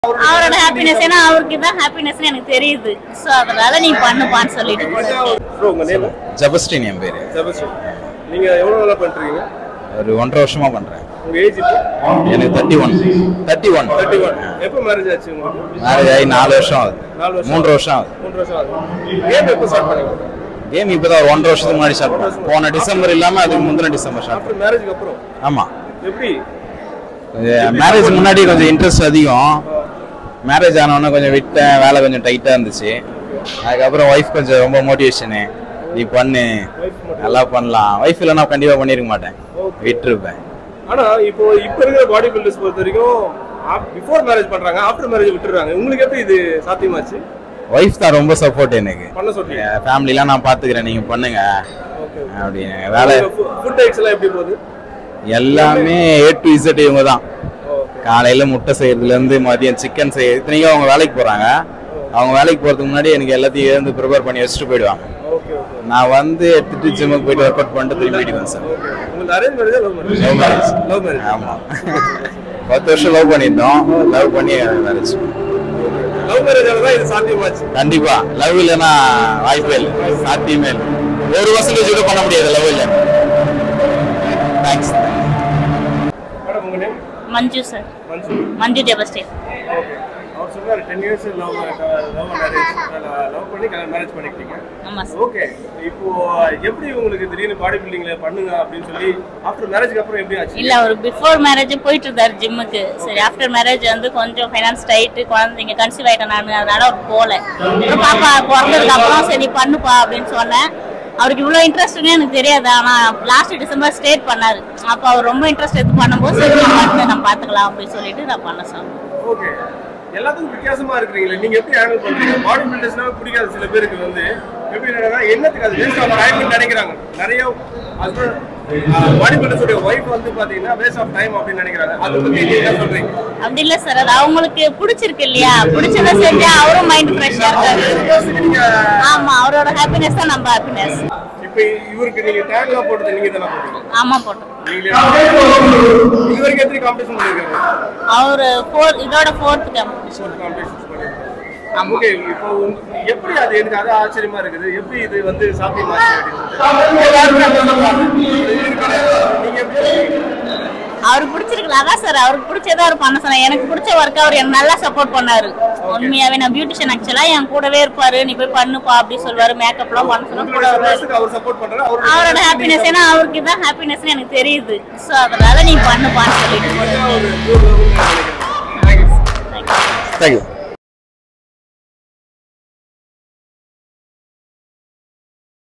அவரோட ஹாப்பினஸ் ஏன்னா அவருக்கு தான் ஹாப்பினஸ்னு எனக்கு தெரியுது ஸோ அதனால நீ பண்ணுப்பான்னு சொல்லிட்டு போனேன் ப்ரோ உங்க நேம் ஜபஸ்டின் என் பேர் செபஸ்டின் நீங்க எவ்வளவு நாளா பண்றீங்க ஒரு ஒன்றரை வருஷமா பண்றேன் உங்க ஏஜ் இப்போ எனக்கு thirty one thirty one thirty one எப்போ மேரேஜ் ஆச்சு உங்களுக்கு மேரேஜ் ஆகி நாலு வருஷம் ஆகுது நாலு வருஷம் மூன்று வருஷம் ஆகுது மூன்று வருஷம் ஆகுது கேம் எப்போ ஸ்டார்ட் பண்ணீங்க கேம் இப்போதான் ஒரு ஒன்றரை வருஷத்துக்கு முன்னாடி ஸ்டார்ட் பண்ணேன் போன டிசம்பர் இல்லாம அதுக்கு முந்தின டிசம்பர் ஸ்டார்ட் ஆஃப்டர் மேரேஜ்க்கு அப்புறம் ஆமா எப்படி மேரேஜ் முன்னாடி கொஞ்சம் இன்ட்ரெஸ்ட் அதிகம் மேரேஜ் ஆனவொடனே கொஞ்சம் விட்டேன் வேலை கொஞ்சம் டைட்டா இருந்துச்சு அதுக்கப்புறம் ஒய்ஃப் கொஞ்சம் ரொம்ப மோட்டிவேஷனு நீ பண்ணு நல்லா பண்ணலாம் ஒய்ஃப் இல்லைன்னா கண்டிப்பா பண்ணிருக்க மாட்டேன் விட்டுருப்பேன் ஆனா இப்போ இப்போ இருக்கிற பாடி பில்டர்ஸ் பொறுத்த வரைக்கும் பிஃபோர் மேரேஜ் பண்றாங்க ஆஃப்டர் மேரேஜ் விட்டுறாங்க உங்களுக்கு எப்படி இது சாத்தியமாச்சு ஒய்ஃப் தான் ரொம்ப சப்போர்ட் எனக்கு பண்ண சொல்றீங்க ஃபேமிலிலாம் நான் பாத்துக்கிறேன் நீங்க பண்ணுங்க ஓகே அப்படின்னு வேலை ஃபுட் ஐட்ஸ் எல்லாம் எப்படி போகுது எல்லாமே ஏ டு இசட் இவங்க தான் ஓகே காலையில முட்டை செய்யறதுல இருந்து மதியம் சிக்கன் செய்ய இத்தனைக்கும் அவங்க வேலைக்கு போறாங்க அவங்க வேலைக்கு போறதுக்கு முன்னாடி எனக்கு எல்லாத்தையும் எழுந்து ப்ரிப்பேர் பண்ணி வச்சுட்டு போயிடுவாங்க ஓகே ஓகே நான் வந்து எடுத்துட்டு ஜிம்முக்கு போயிட்டு ஒர்க் அவுட் பண்ணிட்டு திரும்பி வீட்டுக்கு வந்து சார் ஓகே உங்களுக்கு arrange marriage love marriage love marriage love marriage ஆமா பத்து வருஷம் லவ் பண்ணியிருந்தோம் லவ் பண்ணி மேரேஜ் லவ் மேரேஜால தான் இது சாத்தியமாச்சு கண்டிப்பா லவ் இல்லைன்னா வாய்ப்பே இல்லை சாத்தியமே இல்லை ஒரு பர்சன்டேஜ் கூட பண்ண முடியாது லவ் இல்லை தேங்க்ஸ் மேடம் உங்க நேம் மஞ்சு சார் மன்சூர் மஞ்சு ஜெபஸ்டே ஓகே அவர் சொல்றாரு ten years love love marriage love பண்ணி மேரேஜ் பண்ணிக்கிட்டீங்க ஆமா சார் ஓகே இப்போ எப்படி உங்களுக்கு திடீர்னு பாடி பில்டிங்ல பண்ணுங்க அப்படின்னு சொல்லி ஆஃப்டர் மேரேஜ்க்கு அப்புறம் எப்படி ஆச்சு இல்ல அவர் பிஃபோர் மேரேஜ் போயிட்டு இருந்தாரு ஜிம்முக்கு சரி ஆஃப்டர் மேரேஜ் வந்து கொஞ்சம் ஃபைனான்ஸ் டைட்டு குழந்தைங்க கன்சீவ் ஆயிட்டேன் நான் அதனால அவர் போகல அப்புறம் பாப்பா பிறந்ததுக்கு அப்புறம் சரி பண்ணுப்பா அப்படின்னு சொன்னேன் அவருக்கு இவ்வளோ இன்ட்ரெஸ்ட்னு எனக்கு தெரியாது ஆனால் லாஸ்ட் டிசம்பர் ஸ்டேட் பண்ணாரு அப்போ அவர் ரொம்ப இன்ட்ரெஸ்ட் எடுத்து பண்ணும்போது சரி நீ பண்ணு நம்ம பார்த்துக்கலாம் அப்படின்னு சொல்லிட்டு நான் பண்ண சொன்னேன் ஓகே எல்லாத்துக்கும் வித்தியாசமா இருக்கிறீங்களே நீங்க எப்படி ஹேண்டில் பண்றீங்க பாடி பில்டர்ஸ்னா பிடிக்காது சில பேருக்கு வந்து எப்படி என்னன்னா என்னத்துக்கு அது வேஸ்ட் ஆஃப் டைம் நினைக்கிறாங்க நிறைய பாடி பில்டர்ஸோட ஒய்ஃப் வந்து பாத்தீங்கன்னா வேஸ்ட் ஆஃப் டைம் அப்படின்னு நினைக்கிறாங்க அதை பத்தி நீங்க என்ன சொல்றீங்க அப்படி இல்லை சார் அது அவங்களுக்கு பிடிச்சிருக்கு இல்லையா பிடிச்சதை செஞ்சா அவரும் மைண்ட் ஃப்ரெஷ்ஷாக இருக்காரு நீங்க ஆமா அவரோட ஹாப்பினஸ் தான் நம்ம ஹாப்பினஸ் இப்ப இவருக்கு நீங்க டேக்லாம் போட்டது நீங்க தானே போட்டீங்க ஆமா போட்டோம் நீங்களே இது வரைக்கும் எத்தனை காம்படிஷன் பண்ணிருக்காங்க அவரு ஃபோர் இதோட ஃபோர்த் காம்படிஷன் காம்படிஷன்ஸ் பண்ணிருக்காங்க ஓகே இப்போ உங்க- எப்படி அது எனக்கு அது ஆச்சரியமா இருக்குது எப்படி இது வந்து சாத்தியமாச்சு அப்படின்னு எல்லாருமே அதான் சொல்றாங்க. இது கிடையாது. நீங்க எப்படி அவருக்கு பிடிச்சிருக்கல அதான் சார் அவருக்கு பிடிச்சதை அவர் பண்ண சொன்னார் எனக்கு பிடிச்ச ஒர்க் அவர் எனக்கு நல்லா சப்போர்ட் பண்ணாரு உண்மையாவே நான் பியூட்டிஷியன் ஆக்சுவலா என் கூடவே இருப்பாரு நீ போய் பண்ணுப்பா அப்படி சொல்லுவாரு மேக்கப்லாம் பண்ண சொன்னா கூட உங்களோட வருவாரு சந்தோஷத்துக்கு அவர் சப்போர்ட் பண்றாரு அவரோட அவரோட ஹாப்பினஸ் ஏன்னா அவருக்கு தான் ஹாப்பினஸ்னு எனக்கு தெரியுது ஸோ அதனால நீ பண்ணுப்பான்னு சொல்லிட்டு போனேன் ஒரு ஒரு level ல நினைக்கிறேன். Thank you. தேங்க்யூ